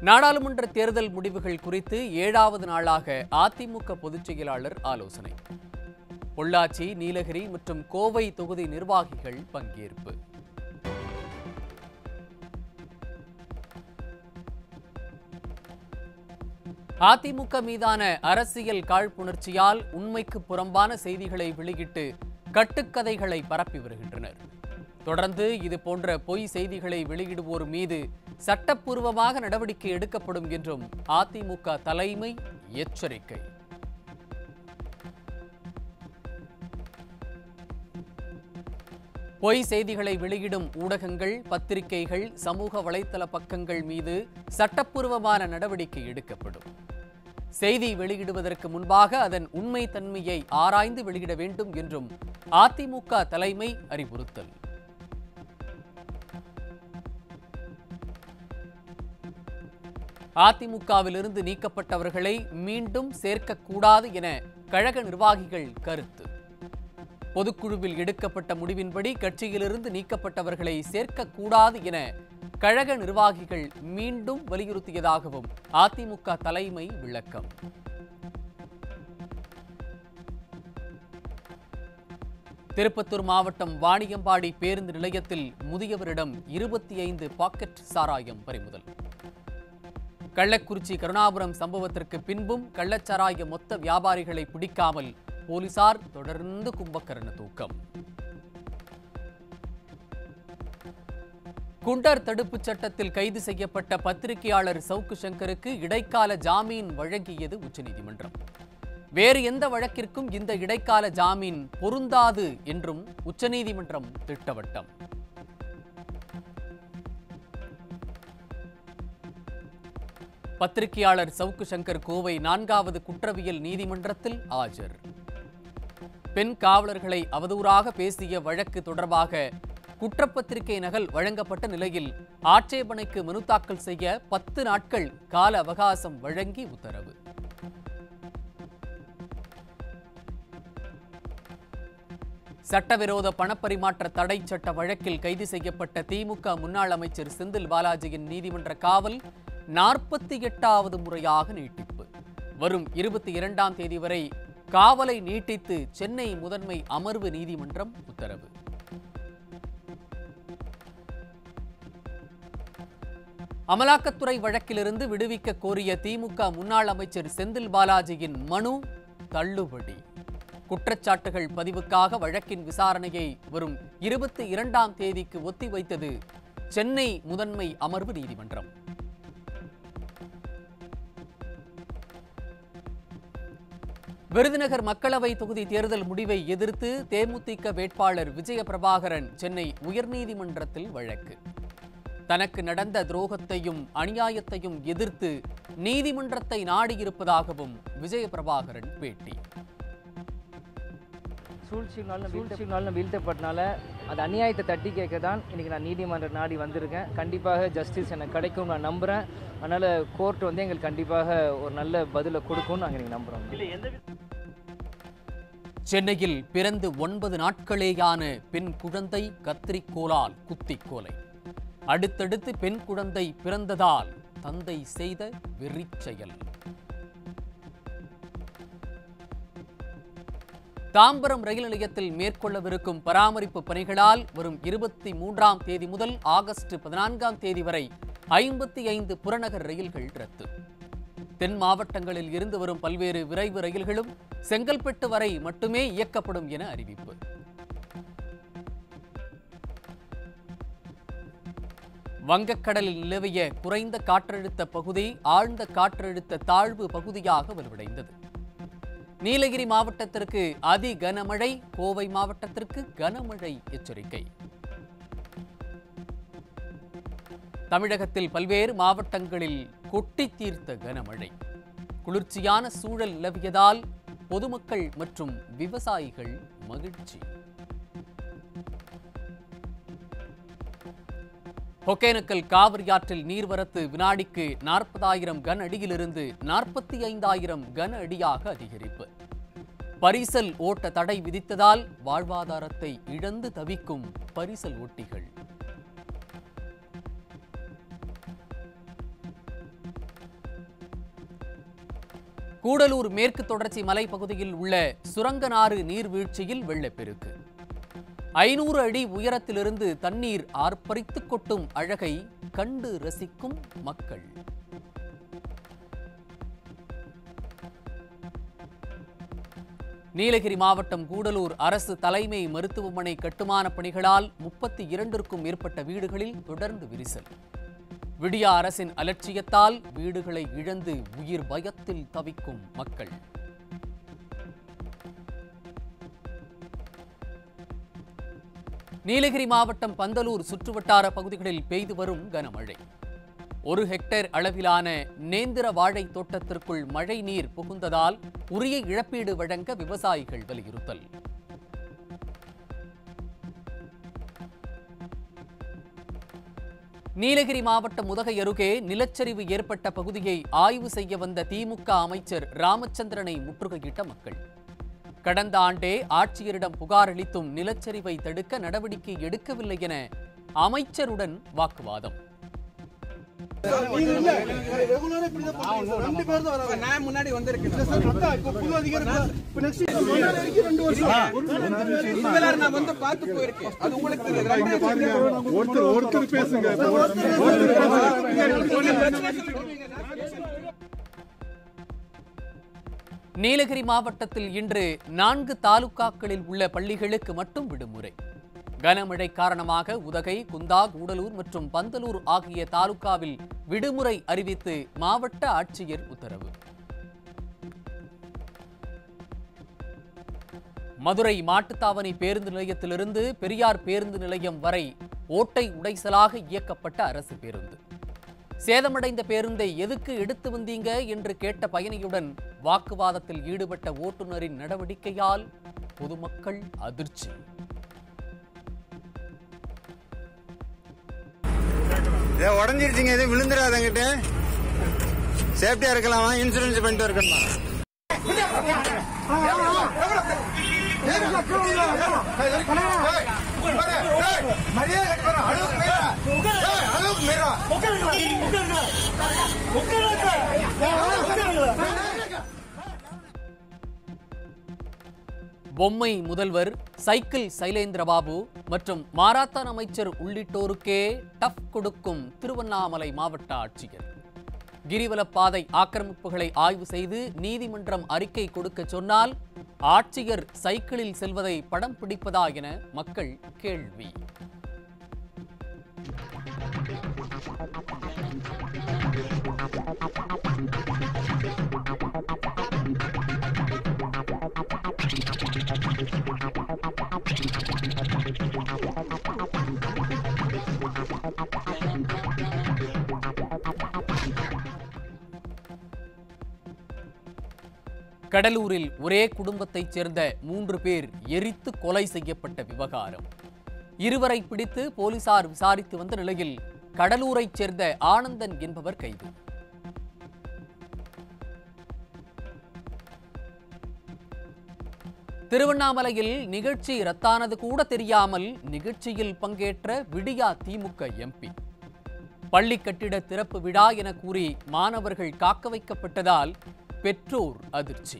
நாடாளுமன்ற தேர்தல் முடிவுகள் குறித்து ஏழாவது நாளாக அதிமுக பொதுச் செயலாளர் ஆலோசனை பொள்ளாச்சி நீலகிரி மற்றும் கோவை தொகுதி நிர்வாகிகள் பங்கேற்பு அதிமுக மீதான அரசியல் காழ்ப்புணர்ச்சியால் உண்மைக்கு புறம்பான செய்திகளை வெளியிட்டு கட்டுக்கதைகளை பரப்பி வருகின்றனர் தொடர்ந்து இது போன்ற பொய் செய்திகளை வெளியிடுவோர் மீது சட்டப்பூர்வமாக நடவடிக்கை எடுக்கப்படும் என்றும் அதிமுக தலைமை எச்சரிக்கை பொய் செய்திகளை வெளியிடும் ஊடகங்கள் பத்திரிகைகள் சமூக வலைத்தள பக்கங்கள் மீது சட்டப்பூர்வமான நடவடிக்கை எடுக்கப்படும் செய்தி வெளியிடுவதற்கு முன்பாக அதன் உண்மை தன்மையை ஆராய்ந்து வெளியிட வேண்டும் என்றும் அதிமுக தலைமை அறிவுறுத்தல் அதிமுகவிலிருந்து நீக்கப்பட்டவர்களை மீண்டும் சேர்க்கக்கூடாது என கழக நிர்வாகிகள் கருத்து பொதுக்குழுவில் எடுக்கப்பட்ட முடிவின்படி கட்சியிலிருந்து நீக்கப்பட்டவர்களை சேர்க்கக்கூடாது என கழக நிர்வாகிகள் மீண்டும் வலியுறுத்தியதாகவும் அதிமுக தலைமை விளக்கம் திருப்பத்தூர் மாவட்டம் வாணியம்பாடி பேருந்து நிலையத்தில் முதியவரிடம் இருபத்தி ஐந்து பாக்கெட் சாராயம் பறிமுதல் கள்ளக்குறிச்சி கருணாபுரம் சம்பவத்திற்கு பின்பும் கள்ளச்சாராய மொத்த வியாபாரிகளை பிடிக்காமல் போலீசார் தொடர்ந்து கும்பக்கரண தூக்கம் குண்டர் தடுப்புச் சட்டத்தில் கைது செய்யப்பட்ட பத்திரிகையாளர் சவுக்கு சங்கருக்கு இடைக்கால ஜாமீன் வழங்கியது உச்சநீதிமன்றம் வேறு எந்த வழக்கிற்கும் இந்த இடைக்கால ஜாமீன் பொருந்தாது என்றும் உச்சநீதிமன்றம் திட்டவட்டம் பத்திரிகையாளர் சவுக்கு சங்கர் கோவை நான்காவது குற்றவியல் நீதிமன்றத்தில் ஆஜர் பெண் காவலர்களை அவதூறாக பேசிய வழக்கு தொடர்பாக குற்றப்பத்திரிகை நகல் வழங்கப்பட்ட நிலையில் ஆட்சேபனைக்கு மனு தாக்கல் செய்ய பத்து நாட்கள் கால அவகாசம் வழங்கி உத்தரவு சட்டவிரோத பணப்பரிமாற்ற தடை சட்ட வழக்கில் கைது செய்யப்பட்ட திமுக முன்னாள் அமைச்சர் செந்தில் பாலாஜியின் நீதிமன்ற காவல் நாற்பத்தி எட்டாவது முறையாக நீட்டிப்பு வரும் இருபத்தி இரண்டாம் தேதி வரை காவலை நீட்டித்து சென்னை முதன்மை அமர்வு நீதிமன்றம் உத்தரவு அமலாக்கத்துறை வழக்கிலிருந்து விடுவிக்க கோரிய திமுக முன்னாள் அமைச்சர் செந்தில் பாலாஜியின் மனு தள்ளுபடி குற்றச்சாட்டுகள் பதிவுக்காக வழக்கின் விசாரணையை வரும் இருபத்தி இரண்டாம் தேதிக்கு ஒத்திவைத்தது சென்னை முதன்மை அமர்வு நீதிமன்றம் விருதுநகர் மக்களவை தொகுதி தேர்தல் முடிவை எதிர்த்து தேமுதிக வேட்பாளர் விஜய பிரபாகரன் சென்னை உயர்நீதிமன்றத்தில் வழக்கு தனக்கு நடந்த துரோகத்தையும் அநியாயத்தையும் எதிர்த்து நீதிமன்றத்தை நாடியிருப்பதாகவும் விஜய பிரபாகரன் பேட்டி சூழ்ச்சினால சூழ்ச்சினால வீழ்த்தப்பட்டனால அது அநியாயத்தை தட்டி கேட்க தான் இன்றைக்கி நான் நீதிமன்ற நாடி வந்திருக்கேன் கண்டிப்பாக ஜஸ்டிஸ் எனக்கு கிடைக்கும் நான் நம்புகிறேன் அதனால் கோர்ட் வந்து எங்களுக்கு கண்டிப்பாக ஒரு நல்ல பதிலை கொடுக்கும்னு நாங்கள் இன்றைக்கி நம்புகிறோம் சென்னையில் பிறந்து ஒன்பது நாட்களேயான பெண் குழந்தை கத்திரிக்கோலால் குத்திக் கொலை அடுத்தடுத்து பெண் குழந்தை பிறந்ததால் தந்தை செய்த வெறிச்செயல் தாம்பரம் ரயில் நிலையத்தில் மேற்கொள்ளவிருக்கும் பராமரிப்பு பணிகளால் வரும் இருபத்தி மூன்றாம் தேதி முதல் ஆகஸ்ட் பதினான்காம் தேதி வரை ஐம்பத்தி ஐந்து புறநகர் ரயில்கள் ரத்து தென் மாவட்டங்களில் இருந்து வரும் பல்வேறு விரைவு ரயில்களும் செங்கல்பட்டு வரை மட்டுமே இயக்கப்படும் என அறிவிப்பு வங்கக்கடலில் நிலவிய குறைந்த காற்றழுத்த பகுதி ஆழ்ந்த காற்றழுத்த தாழ்வு பகுதியாக வலுவடைந்தது நீலகிரி மாவட்டத்திற்கு அதி கனமழை கோவை மாவட்டத்திற்கு கனமழை எச்சரிக்கை தமிழகத்தில் பல்வேறு மாவட்டங்களில் கொட்டி தீர்த்த கனமழை குளிர்ச்சியான சூழல் நிலவியதால் பொதுமக்கள் மற்றும் விவசாயிகள் மகிழ்ச்சி ஒகேனக்கல் காவிரி ஆற்றில் நீர்வரத்து வினாடிக்கு நாற்பதாயிரம் கன அடியிலிருந்து நாற்பத்தி ஐந்தாயிரம் கன அடியாக அதிகரிப்பு பரிசல் ஓட்ட தடை விதித்ததால் வாழ்வாதாரத்தை இழந்து தவிக்கும் பரிசல் ஓட்டிகள் கூடலூர் மேற்கு தொடர்ச்சி மலைப்பகுதியில் உள்ள சுரங்கனாறு நீர்வீழ்ச்சியில் வெள்ளப்பெருக்கு ஐநூறு அடி உயரத்திலிருந்து தண்ணீர் ஆர்ப்பரித்துக் கொட்டும் அழகை கண்டு ரசிக்கும் மக்கள் நீலகிரி மாவட்டம் கூடலூர் அரசு தலைமை மருத்துவமனை கட்டுமான பணிகளால் முப்பத்தி இரண்டிற்கும் மேற்பட்ட வீடுகளில் தொடர்ந்து விரிசல் விடியா அரசின் அலட்சியத்தால் வீடுகளை இழந்து உயிர் பயத்தில் தவிக்கும் மக்கள் நீலகிரி மாவட்டம் பந்தலூர் சுற்றுவட்டார பகுதிகளில் பெய்து வரும் கனமழை ஒரு ஹெக்டேர் அளவிலான நேந்திர வாழை தோட்டத்திற்குள் மழை நீர் புகுந்ததால் உரிய இழப்பீடு வழங்க விவசாயிகள் வலியுறுத்தல் நீலகிரி மாவட்டம் உதகை அருகே நிலச்சரிவு ஏற்பட்ட பகுதியை ஆய்வு செய்ய வந்த திமுக அமைச்சர் ராமச்சந்திரனை முற்றுகையிட்ட மக்கள் கடந்த ஆண்டே ஆட்சியரிடம் புகார் அளித்தும் நிலச்சரிவை தடுக்க நடவடிக்கை எடுக்கவில்லை என அமைச்சருடன் வாக்குவாதம் நான் முன்னாடி வந்திருக்கேன் இதுவரை நான் வந்து பார்த்து போயிருக்கேன் அது உங்களுக்கு தெரியாது. ஒருத்தர் ஒருத்தர் பேசுங்க நீலகிரி மாவட்டத்தில் இன்று நான்கு தாலுகாக்களில் உள்ள பள்ளிகளுக்கு மட்டும் விடுமுறை கனமழை காரணமாக உதகை குந்தா கூடலூர் மற்றும் பந்தலூர் ஆகிய தாலுகாவில் விடுமுறை அறிவித்து மாவட்ட ஆட்சியர் உத்தரவு மதுரை மாட்டுத்தாவணி பேருந்து நிலையத்திலிருந்து பெரியார் பேருந்து நிலையம் வரை ஓட்டை உடைசலாக இயக்கப்பட்ட அரசு பேருந்து சேதமடைந்த பேருந்தை எதுக்கு எடுத்து வந்தீங்க என்று கேட்ட பயணியுடன் வாக்குவாதத்தில் ஈடுபட்ட ஓட்டுநரின் நடவடிக்கையால் பொதுமக்கள் அதிர்ச்சி ஏ உடஞ்சிருச்சுங்க எதுவும் விழுந்துடாதங்கிட்ட சேஃப்டியா இருக்கலாமா இன்சூரன்ஸ் பண்ணிட்டு இருக்கணுமா பொம்மை முதல்வர் சைக்கிள் சைலேந்திரபாபு மற்றும் மாராத்தான் அமைச்சர் உள்ளிட்டோருக்கே டஃப் கொடுக்கும் திருவண்ணாமலை மாவட்ட ஆட்சியர் கிரிவலப்பாதை ஆக்கிரமிப்புகளை ஆய்வு செய்து நீதிமன்றம் அறிக்கை கொடுக்க சொன்னால் ஆட்சியர் சைக்கிளில் செல்வதை படம் பிடிப்பதா என மக்கள் கேள்வி கடலூரில் ஒரே குடும்பத்தைச் சேர்ந்த மூன்று பேர் எரித்து கொலை செய்யப்பட்ட விவகாரம் இருவரை பிடித்து போலீசார் விசாரித்து வந்த நிலையில் கடலூரைச் சேர்ந்த ஆனந்தன் என்பவர் கைது திருவண்ணாமலையில் நிகழ்ச்சி ரத்தானது கூட தெரியாமல் நிகழ்ச்சியில் பங்கேற்ற விடியா திமுக எம்பி பள்ளி கட்டிட திறப்பு விழா என கூறி மாணவர்கள் காக்க வைக்கப்பட்டதால் பெற்றோர் அதிர்ச்சி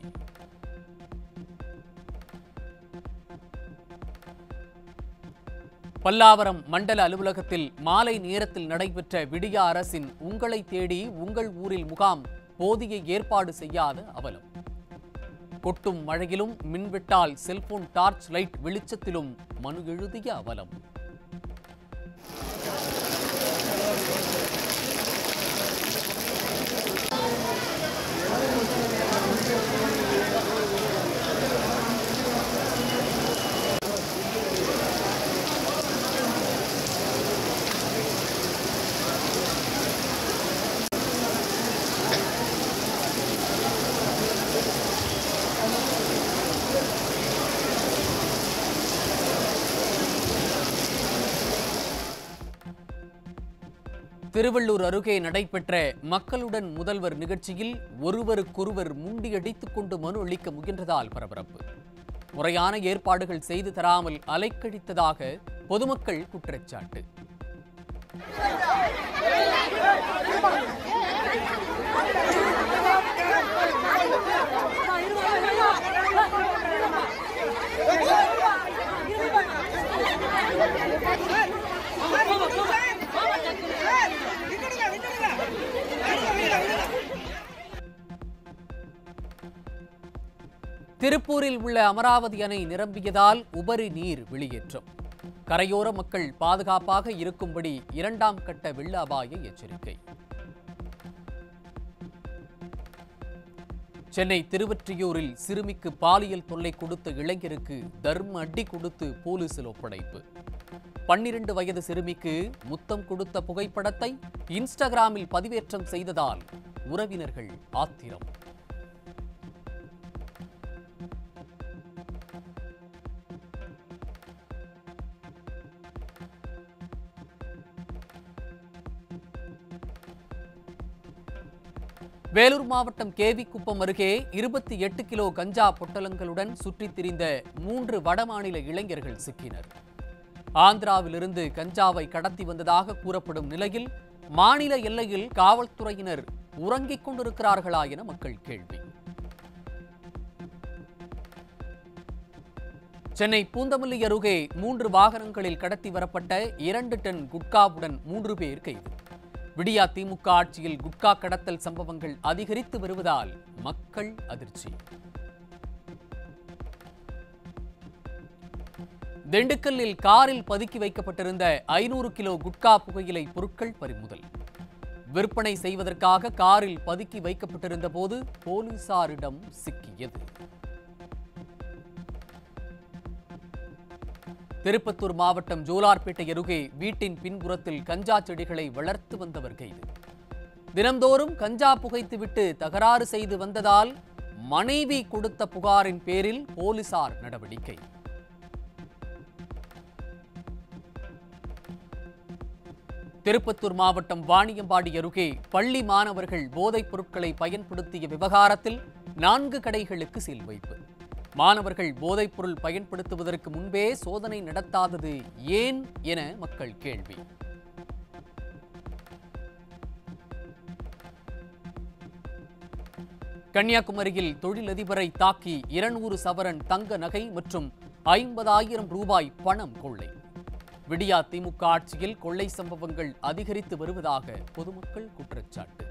பல்லாவரம் மண்டல அலுவலகத்தில் மாலை நேரத்தில் நடைபெற்ற விடியா அரசின் உங்களை தேடி உங்கள் ஊரில் முகாம் போதிய ஏற்பாடு செய்யாத அவலம் கொட்டும் மழையிலும் மின்வெட்டால் செல்போன் டார்ச் லைட் வெளிச்சத்திலும் மனு எழுதிய அவலம் திருவள்ளூர் அருகே நடைபெற்ற மக்களுடன் முதல்வர் நிகழ்ச்சியில் ஒருவருக்கொருவர் முண்டியடித்துக் கொண்டு மனு அளிக்க முயன்றதால் பரபரப்பு முறையான ஏற்பாடுகள் செய்து தராமல் அலைக்கழித்ததாக பொதுமக்கள் குற்றச்சாட்டு Hey! திருப்பூரில் உள்ள அமராவதி அணை நிரம்பியதால் உபரி நீர் வெளியேற்றம் கரையோர மக்கள் பாதுகாப்பாக இருக்கும்படி இரண்டாம் கட்ட வெள்ள அபாய எச்சரிக்கை சென்னை திருவொற்றியூரில் சிறுமிக்கு பாலியல் தொல்லை கொடுத்த இளைஞருக்கு தர்ம அடி கொடுத்து போலீசில் ஒப்படைப்பு பன்னிரண்டு வயது சிறுமிக்கு முத்தம் கொடுத்த புகைப்படத்தை இன்ஸ்டாகிராமில் பதிவேற்றம் செய்ததால் உறவினர்கள் ஆத்திரம் வேலூர் மாவட்டம் கேவிக்குப்பம் அருகே இருபத்தி எட்டு கிலோ கஞ்சா பொட்டலங்களுடன் சுற்றித் திரிந்த மூன்று வடமாநில இளைஞர்கள் சிக்கினர் ஆந்திராவிலிருந்து கஞ்சாவை கடத்தி வந்ததாக கூறப்படும் நிலையில் மாநில எல்லையில் காவல்துறையினர் உறங்கிக் கொண்டிருக்கிறார்களா என மக்கள் கேள்வி சென்னை பூந்தமல்லி அருகே மூன்று வாகனங்களில் கடத்தி வரப்பட்ட இரண்டு டன் குட்காவுடன் மூன்று பேர் கைது விடியா திமுக ஆட்சியில் குட்கா கடத்தல் சம்பவங்கள் அதிகரித்து வருவதால் மக்கள் அதிர்ச்சி திண்டுக்கல்லில் காரில் பதுக்கி வைக்கப்பட்டிருந்த ஐநூறு கிலோ குட்கா புகையிலை பொருட்கள் பறிமுதல் விற்பனை செய்வதற்காக காரில் பதுக்கி வைக்கப்பட்டிருந்த போது போலீசாரிடம் சிக்கியது திருப்பத்தூர் மாவட்டம் ஜோலார்பேட்டை அருகே வீட்டின் பின்புறத்தில் கஞ்சா செடிகளை வளர்த்து வந்தவர் கைது தினம்தோறும் கஞ்சா புகைத்துவிட்டு தகராறு செய்து வந்ததால் மனைவி கொடுத்த புகாரின் பேரில் போலீசார் நடவடிக்கை திருப்பத்தூர் மாவட்டம் வாணியம்பாடி அருகே பள்ளி மாணவர்கள் போதைப் பொருட்களை பயன்படுத்திய விவகாரத்தில் நான்கு கடைகளுக்கு சீல் வைப்பு மாணவர்கள் போதைப்பொருள் பயன்படுத்துவதற்கு முன்பே சோதனை நடத்தாதது ஏன் என மக்கள் கேள்வி கன்னியாகுமரியில் தொழிலதிபரை தாக்கி இருநூறு சவரன் தங்க நகை மற்றும் ஐம்பதாயிரம் ரூபாய் பணம் கொள்ளை விடியா திமுக ஆட்சியில் கொள்ளை சம்பவங்கள் அதிகரித்து வருவதாக பொதுமக்கள் குற்றச்சாட்டு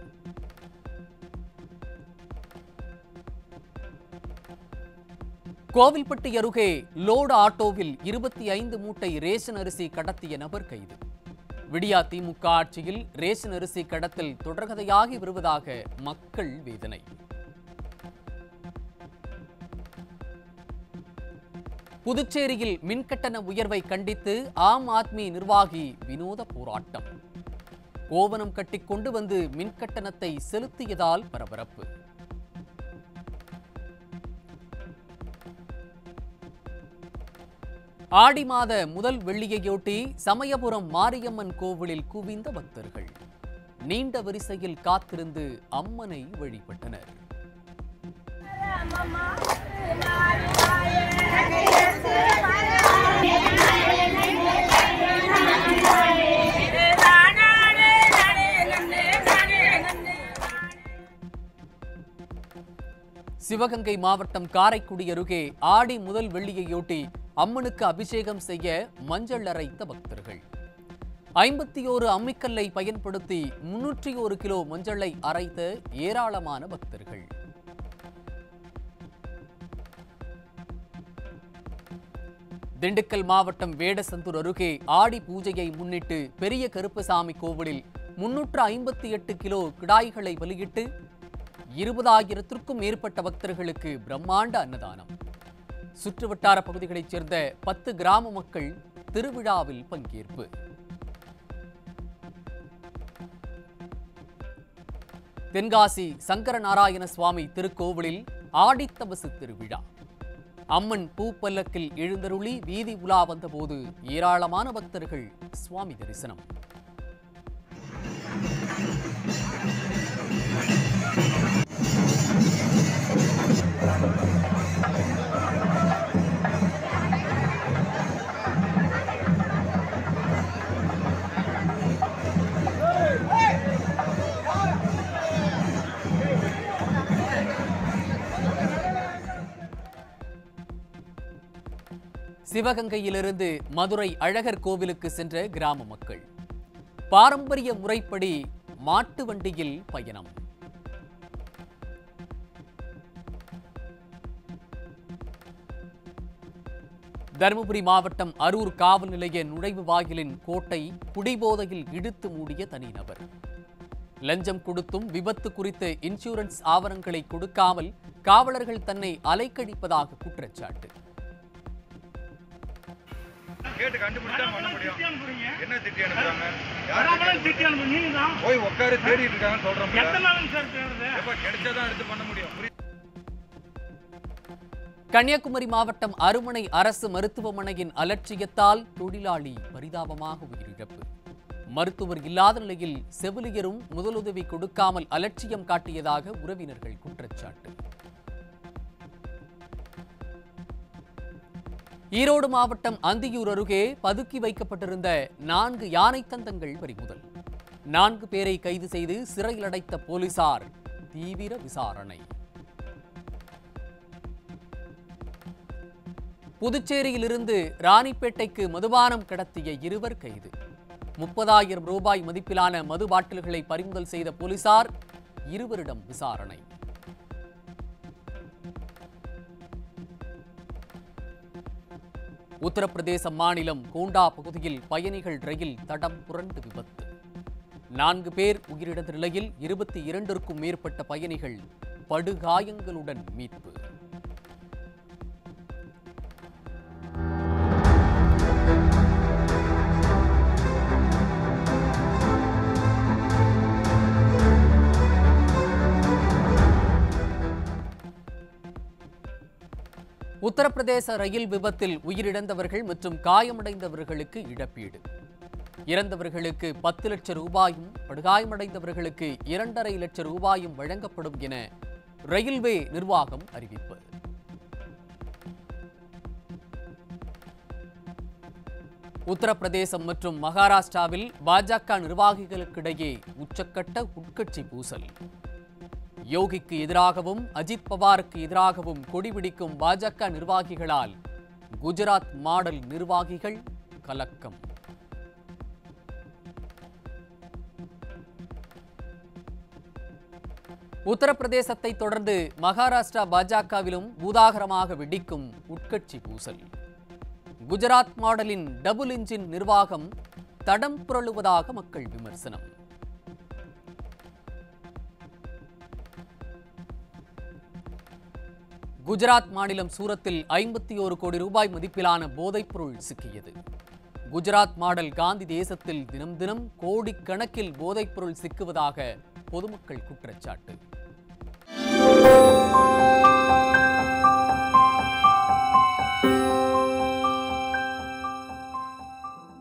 கோவில்பட்டி அருகே லோடு ஆட்டோவில் இருபத்தி ஐந்து மூட்டை ரேஷன் அரிசி கடத்திய நபர் கைது விடியா திமுக ஆட்சியில் ரேஷன் அரிசி கடத்தல் தொடர்கதையாகி வருவதாக மக்கள் வேதனை புதுச்சேரியில் மின்கட்டண உயர்வை கண்டித்து ஆம் ஆத்மி நிர்வாகி வினோத போராட்டம் கோவனம் கட்டிக் கொண்டு வந்து மின்கட்டணத்தை செலுத்தியதால் பரபரப்பு ஆடி மாத முதல் வெள்ளியையொட்டி சமயபுரம் மாரியம்மன் கோவிலில் குவிந்த பக்தர்கள் நீண்ட வரிசையில் காத்திருந்து அம்மனை வழிபட்டனர் சிவகங்கை மாவட்டம் காரைக்குடி அருகே ஆடி முதல் வெள்ளியையொட்டி அம்மனுக்கு அபிஷேகம் செய்ய மஞ்சள் அரைத்த பக்தர்கள் ஐம்பத்தி ஓரு அம்மிக்கல்லை பயன்படுத்தி முன்னூற்றி ஒரு கிலோ மஞ்சளை அரைத்த ஏராளமான பக்தர்கள் திண்டுக்கல் மாவட்டம் வேடசந்தூர் அருகே ஆடி பூஜையை முன்னிட்டு பெரிய கருப்பசாமி கோவிலில் முன்னூற்று ஐம்பத்தி எட்டு கிலோ கிடாய்களை பலியிட்டு இருபதாயிரத்திற்கும் மேற்பட்ட பக்தர்களுக்கு பிரம்மாண்ட அன்னதானம் சுற்றுவட்டார பகுதிகளைச் சேர்ந்த பத்து கிராம மக்கள் திருவிழாவில் பங்கேற்பு தென்காசி சங்கரநாராயண சுவாமி திருக்கோவிலில் ஆடித்தபசு திருவிழா அம்மன் பூப்பல்லக்கில் எழுந்தருளி வீதி உலா வந்தபோது ஏராளமான பக்தர்கள் சுவாமி தரிசனம் சிவகங்கையிலிருந்து மதுரை அழகர் கோவிலுக்கு சென்ற கிராம மக்கள் பாரம்பரிய முறைப்படி மாட்டு வண்டியில் பயணம் தருமபுரி மாவட்டம் அரூர் காவல் நிலைய நுழைவு வாயிலின் கோட்டை குடிபோதையில் இழுத்து மூடிய தனிநபர் லஞ்சம் கொடுத்தும் விபத்து குறித்த இன்சூரன்ஸ் ஆவணங்களை கொடுக்காமல் காவலர்கள் தன்னை அலைக்கழிப்பதாக குற்றச்சாட்டு கேட்டு கண்டுபிடிச்சா பண்ண முடியும் என்ன திட்டி அனுப்புறாங்க வராமலும் திட்டி அனுப்பு நீங்க தான் போய் உட்காரு தேடிட்டு இருக்காங்கன்னு சொல்றோம் எத்தனை நாளுங்க சார் தேடுறது எப்ப கிடைச்சாதான் எடுத்து பண்ண முடியும் புரியுது கன்னியாகுமரி மாவட்டம் அருமனை அரசு மருத்துவமனையின் அலட்சியத்தால் தொழிலாளி பரிதாபமாக உயிரிழப்பு மருத்துவர் இல்லாத நிலையில் செவிலியரும் முதலுதவி கொடுக்காமல் அலட்சியம் காட்டியதாக உறவினர்கள் குற்றச்சாட்டு ஈரோடு மாவட்டம் அந்தியூர் அருகே பதுக்கி வைக்கப்பட்டிருந்த நான்கு யானை தந்தங்கள் பறிமுதல் நான்கு பேரை கைது செய்து சிறையில் அடைத்த போலீசார் தீவிர விசாரணை புதுச்சேரியிலிருந்து ராணிப்பேட்டைக்கு மதுபானம் கடத்திய இருவர் கைது முப்பதாயிரம் ரூபாய் மதிப்பிலான மது பாட்டில்களை பறிமுதல் செய்த போலீசார் இருவரிடம் விசாரணை உத்தரப்பிரதேச மாநிலம் கோண்டா பகுதியில் பயணிகள் ரயில் தடம் புரண்டு விபத்து நான்கு பேர் உயிரிழந்த நிலையில் இருபத்தி இரண்டிற்கும் மேற்பட்ட பயணிகள் படுகாயங்களுடன் மீட்பு உத்தரப்பிரதேச ரயில் விபத்தில் உயிரிழந்தவர்கள் மற்றும் காயமடைந்தவர்களுக்கு இழப்பீடு இறந்தவர்களுக்கு பத்து லட்சம் ரூபாயும் படுகாயமடைந்தவர்களுக்கு இரண்டரை லட்சம் ரூபாயும் வழங்கப்படும் என ரயில்வே நிர்வாகம் அறிவிப்பு உத்தரப்பிரதேசம் மற்றும் மகாராஷ்டிராவில் பாஜக நிர்வாகிகளுக்கிடையே உச்சக்கட்ட உட்கட்சி பூசல் யோகிக்கு எதிராகவும் அஜித் பவாருக்கு எதிராகவும் கொடிபிடிக்கும் பாஜக நிர்வாகிகளால் குஜராத் மாடல் நிர்வாகிகள் கலக்கம் உத்தரப்பிரதேசத்தை தொடர்ந்து மகாராஷ்டிரா பாஜகவிலும் பூதாகரமாக வெடிக்கும் உட்கட்சி பூசல் குஜராத் மாடலின் டபுள் இன்ஜின் நிர்வாகம் தடம் புரளுவதாக மக்கள் விமர்சனம் குஜராத் மாநிலம் சூரத்தில் ஐம்பத்தி ஒரு கோடி ரூபாய் மதிப்பிலான போதைப்பொருள் சிக்கியது குஜராத் மாடல் காந்தி தேசத்தில் தினம் தினம் கோடிக்கணக்கில் போதைப்பொருள் சிக்குவதாக பொதுமக்கள் குற்றச்சாட்டு